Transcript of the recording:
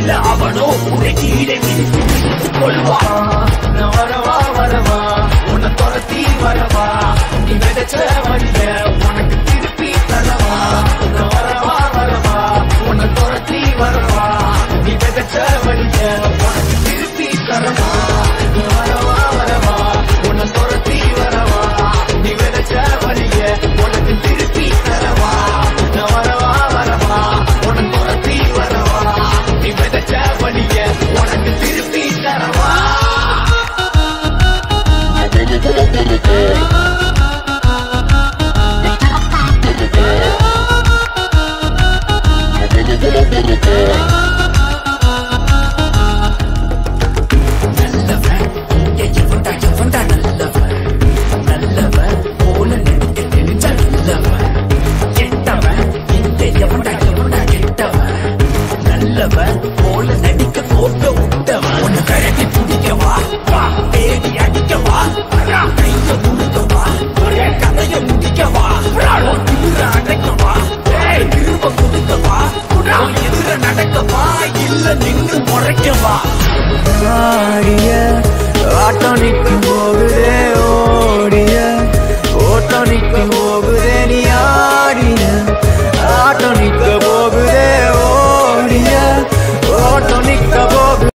இல்ல அவனோ உன்னை கீழே மிதித்து மிதித்து கொள்வா நான் வரவா வரவா உன்னை துரத்தி வரவா நீ விதைச்ச வழிய உனக்கு திருப்பி தரவா நான் வரவா வரவா உன்னை துரத்தி வரவா நீ விதைச்ச வழிய உனக்கு திருப்பி தரவா நான் வரவா வரவா உன்னை துரத்தி வரவா நீ விதைச்ச வழிய உனக்கு திருப்பி தரவா நான் வரவா வரவா உன்னை துரத்தி வரவா நீ விதைச்ச வழிய உனக்கு திருப்பி தரவா நல்லவன் இங்க எவன்டா எவன்டா நல்லவன் நல்லவன் போல நடிக்க தெரிஞ்ச நல்லவன் கெட்டவன் இங்க எவன்டா எவன்டா கெட்டவன் நல்லவன் போல நடிக்க போட்ட விட்டவன் உன்னை கழட்டி பிடிக்கவா வா தேடி அடிக்கவா வரா கைய முழுக்கவா ஒரே கதைய முடிக்கவா உன் திமிர அடைக்கவா ஏய், திரும்ப கொடுக்கவா உன் எதிர நடக்கவா இல்ல நின்று முறைக்கவா ஆடிய